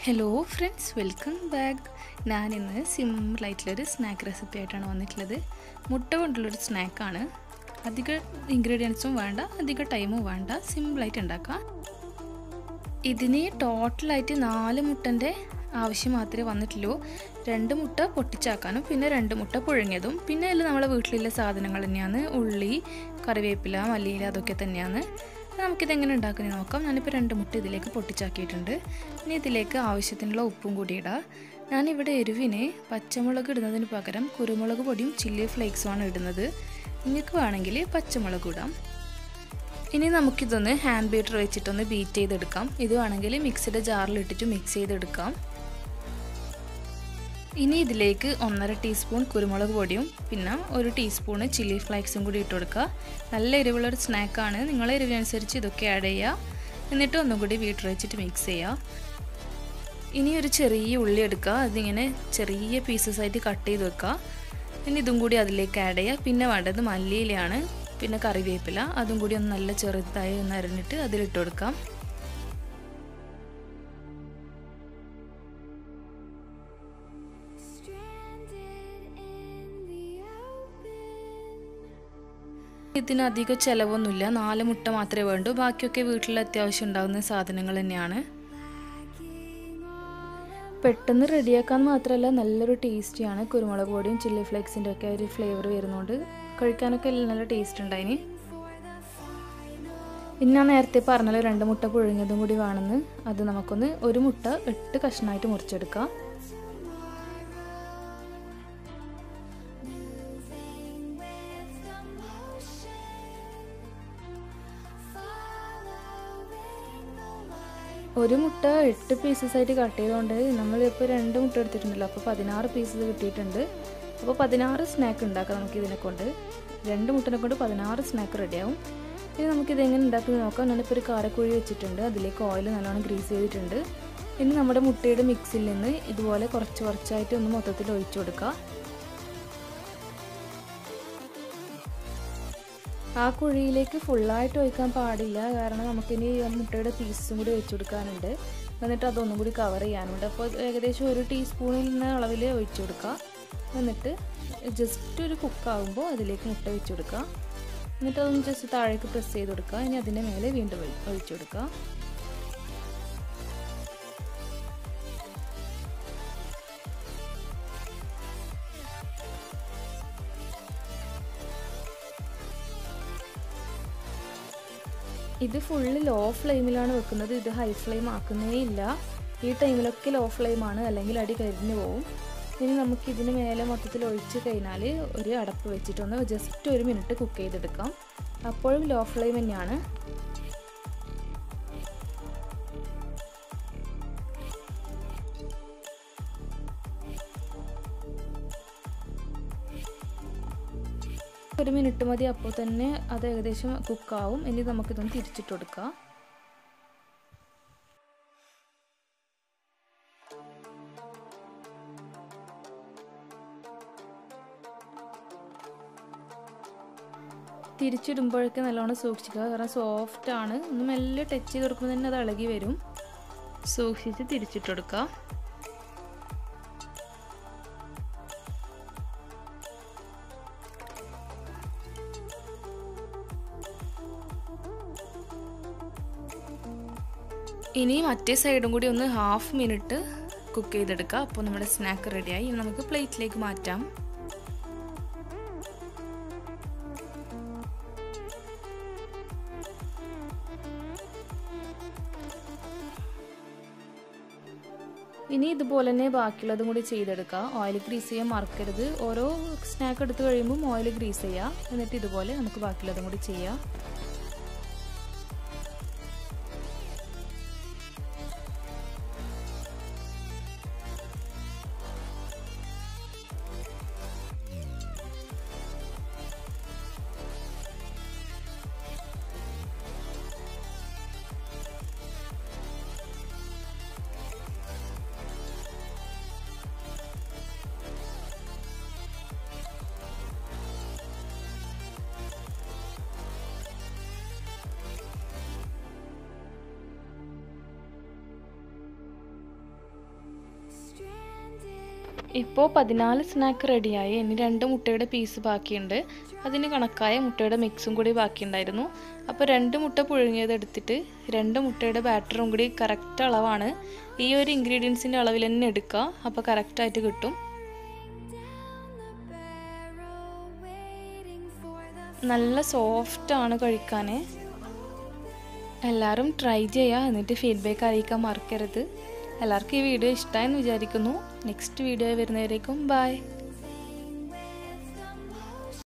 hello friends welcome back ഞാനിന്ന് സിമ്പിളായിട്ടുള്ളൊരു snack recipe ആയിട്ടാണ് വന്നിട്ടുള്ളത് മുട്ട കൊണ്ടുള്ളൊരു സ്നാക്കാണ് അധിക ഇൻഗ്രീഡിയൻസും വേണ്ട അധിക ടൈമും വേണ്ട സിമ്പിളായിട്ട് ഉണ്ടാക്കാം ഇതിന് ടോട്ടലായിട്ട് നാല് മുട്ടൻ്റെ ആവശ്യം മാത്രമേ വന്നിട്ടുള്ളൂ രണ്ട് മുട്ട പൊട്ടിച്ചാക്കാനും പിന്നെ രണ്ട് മുട്ട പുഴുങ്ങിയതും പിന്നെ അതിൽ നമ്മളെ വീട്ടിലുള്ള സാധനങ്ങൾ തന്നെയാണ് ഉള്ളി കറിവേപ്പില മല്ലിയില അതൊക്കെ തന്നെയാണ് നമുക്കിതെങ്ങനെ ഉണ്ടാക്കുന്നത് നോക്കാം ഞാനിപ്പോൾ രണ്ട് മുട്ട ഇതിലേക്ക് പൊട്ടിച്ചാക്കിയിട്ടുണ്ട് ഇനി ഇതിലേക്ക് ആവശ്യത്തിനുള്ള ഉപ്പും കൂടി ഇടാം ഞാനിവിടെ എരിവിന് പച്ചമുളക് ഇടുന്നതിന് പകരം കുരുമുളക് പൊടിയും ചില്ലി ഫ്ലേക്സുമാണ് ഇടുന്നത് നിങ്ങൾക്ക് വേണമെങ്കിൽ പച്ചമുളക് ഇടാം ഇനി നമുക്കിതൊന്ന് ഹാൻഡ് ബീറ്റർ വെച്ചിട്ടൊന്ന് ബീറ്റ് ചെയ്തെടുക്കാം ഇത് വേണമെങ്കിൽ മിക്സിയുടെ ജാറിലിട്ടിട്ട് മിക്സ് ചെയ്തെടുക്കാം ഇനി ഇതിലേക്ക് ഒന്നര ടീസ്പൂൺ കുരുമുളക് പൊടിയും പിന്നെ ഒരു ടീസ്പൂണ് ചില്ലി ഫ്ലേക്സും കൂടി ഇട്ട് കൊടുക്കുക നല്ല എരിവുള്ളൊരു സ്നാക്കാണ് നിങ്ങളെ എരിവിനനുസരിച്ച് ഇതൊക്കെ ആഡ് ചെയ്യുക എന്നിട്ട് ഒന്നും കൂടി വീട്ടിൽ വെച്ചിട്ട് മിക്സ് ചെയ്യുക ഇനി ഒരു ചെറിയ ഉള്ളി എടുക്കുക അതിങ്ങനെ ചെറിയ പീസസ് ആയിട്ട് കട്ട് ചെയ്ത് വെക്കുക ഇനി ഇതും കൂടി അതിലേക്ക് ആഡ് ചെയ്യുക പിന്നെ വേണ്ടത് മല്ലിയിലയാണ് പിന്നെ കറിവേപ്പില അതും കൂടി ഒന്ന് നല്ല ചെറുതായി ഒന്ന് അരിഞ്ഞിട്ട് അതിലിട്ട് കൊടുക്കാം ഇതിനധികം ചിലവൊന്നുമില്ല നാല് മുട്ട മാത്രമേ വേണ്ടൂ ബാക്കിയൊക്കെ വീട്ടിൽ അത്യാവശ്യം ഉണ്ടാകുന്ന സാധനങ്ങൾ തന്നെയാണ് പെട്ടെന്ന് റെഡിയാക്കാൻ മാത്രമല്ല നല്ലൊരു ടേസ്റ്റിയാണ് കുരുമുളക് പൊടിയും ചില്ലി ഫ്ലേക്സിൻ്റെ ഒക്കെ ഒരു ഫ്ലേവർ വരുന്നതുകൊണ്ട് കഴിക്കാനൊക്കെ നല്ല ടേസ്റ്റ് ഉണ്ടായിന് ഇനി ഞാൻ നേരത്തെ പറഞ്ഞല്ലോ രണ്ട് മുട്ട പുഴുങ്ങിയതും കൂടി വേണമെന്ന് അത് നമുക്കൊന്ന് ഒരു മുട്ട എട്ട് കഷ്ണമായിട്ട് മുറിച്ചെടുക്കാം ഒരു മുട്ട എട്ട് പീസസ് ആയിട്ട് കട്ട് ചെയ്തുകൊണ്ട് നമ്മളിപ്പോൾ രണ്ട് മുട്ട എടുത്തിട്ടുണ്ടല്ലോ അപ്പോൾ പതിനാറ് പീസസ് കിട്ടിയിട്ടുണ്ട് അപ്പോൾ പതിനാറ് സ്നാക്ക് ഉണ്ടാക്കാം നമുക്ക് ഇതിനെ കൊണ്ട് രണ്ട് മുട്ടനെ കൊണ്ട് പതിനാറ് സ്നാക്ക് റെഡിയാവും ഇനി നമുക്കിത് എങ്ങനെ ഉണ്ടാക്കുന്നത് നോക്കാം ഞാനിപ്പോൾ ഒരു കാരക്കുഴി വെച്ചിട്ടുണ്ട് അതിലേക്ക് ഓയിൽ നല്ലോണം ഗ്രീസ് ചെയ്തിട്ടുണ്ട് ഇനി നമ്മുടെ മുട്ടയുടെ മിക്സിൽ നിന്ന് ഇതുപോലെ കുറച്ച് കുറച്ചായിട്ട് ഒന്ന് മൊത്തത്തിൽ ഒഴിച്ചു കൊടുക്കുക ആ കുഴിയിലേക്ക് ഫുള്ളായിട്ട് ഒഴിക്കാൻ പാടില്ല കാരണം നമുക്കിനി മുട്ടയുടെ പീസും കൂടി ഒഴിച്ചു കൊടുക്കാനുണ്ട് എന്നിട്ട് അതൊന്നും കൂടി കവർ ചെയ്യാനുണ്ട് അപ്പോൾ ഏകദേശം ഒരു ടീസ്പൂണിൽ നിന്ന് അളവിൽ ഒഴിച്ചു കൊടുക്കുക എന്നിട്ട് ജസ്റ്റ് ഒരു കുക്കാകുമ്പോൾ അതിലേക്ക് മുട്ട വെച്ച് കൊടുക്കുക എന്നിട്ട് അതൊന്ന് ജസ്റ്റ് താഴേക്ക് പ്രസ് ചെയ്ത് കൊടുക്കുക ഇനി അതിൻ്റെ മേലെ വീണ്ടും ഒഴിച്ചു കൊടുക്കുക ഇത് ഫുള്ള് ലോ ഫ്ലെയിമിലാണ് വെക്കുന്നത് ഇത് ഹൈ ഫ്ലെയിം ആക്കുന്നേ ഇല്ല ഈ ടൈമിലൊക്കെ ലോ ഫ്ലെയിമാണ് അല്ലെങ്കിൽ അടി കരിഞ്ഞു പോവും ഇനി നമുക്ക് ഇതിന് മേലെ മൊത്തത്തിൽ ഒഴിച്ച് കഴിഞ്ഞാൽ ഒരു അടപ്പ് വെച്ചിട്ടൊന്ന് ജസ്റ്റ് ഒരു മിനിറ്റ് കുക്ക് ചെയ്തെടുക്കാം അപ്പോഴും ലോ ഫ്ലെയിം തന്നെയാണ് ഒരു മിനിറ്റ് മതി അപ്പോൾ തന്നെ അത് ഏകദേശം കുക്കാവും ഇനി നമുക്കിതൊന്ന് തിരിച്ചിട്ട് കൊടുക്കാം തിരിച്ചിടുമ്പോഴൊക്കെ നല്ലോണം സൂക്ഷിക്കുക കാരണം സോഫ്റ്റ് ആണ് ഒന്ന് മെല്ലെ ടച്ച് ചെയ്ത് കൊടുക്കുമ്പോൾ തന്നെ അത് ഇളകി വരും സൂക്ഷിച്ച് തിരിച്ചിട്ട് കൊടുക്കുക ഇനി മറ്റേ സൈഡും കൂടി ഒന്ന് ഹാഫ് മിനിറ്റ് കുക്ക് ചെയ്തെടുക്കുക അപ്പോൾ നമ്മുടെ സ്നാക്ക് റെഡിയായി നമുക്ക് പ്ലേറ്റിലേക്ക് മാറ്റാം ഇനി ഇതുപോലെ തന്നെ ബാക്കിയുള്ളതും കൂടി ചെയ്തെടുക്കുക ഓയിൽ ഗ്രീസ് ചെയ്യാൻ മറക്കരുത് ഓരോ സ്നാക്ക് എടുത്ത് കഴിയുമ്പം ഓയിൽ ഗ്രീസ് ചെയ്യുക എന്നിട്ട് ഇതുപോലെ നമുക്ക് ബാക്കിയുള്ളതും കൂടി ചെയ്യാം ഇപ്പോൾ പതിനാല് സ്നാക്ക് റെഡിയായി ഇനി രണ്ട് മുട്ടയുടെ പീസ് ബാക്കിയുണ്ട് അതിന് കണക്കായ മുട്ടയുടെ മിക്സും കൂടി ബാക്കിയുണ്ടായിരുന്നു അപ്പോൾ രണ്ട് മുട്ട പുഴുങ്ങിയത് എടുത്തിട്ട് രണ്ട് മുട്ടയുടെ ബാറ്ററും കൂടി കറക്റ്റ് അളവാണ് ഈ ഒരു ഇൻഗ്രീഡിയൻസിൻ്റെ അളവിൽ തന്നെ എടുക്കുക അപ്പോൾ കറക്റ്റായിട്ട് കിട്ടും നല്ല സോഫ്റ്റാണ് കഴിക്കാൻ എല്ലാവരും ട്രൈ ചെയ്യുക എന്നിട്ട് ഫീഡ്ബാക്ക് അറിയിക്കാൻ മറക്കരുത് എല്ലാവർക്കും ഈ വീഡിയോ ഇഷ്ടമായെന്ന് വിചാരിക്കുന്നു നെക്സ്റ്റ് വീഡിയോ വരുന്നവരേക്കും ബൈ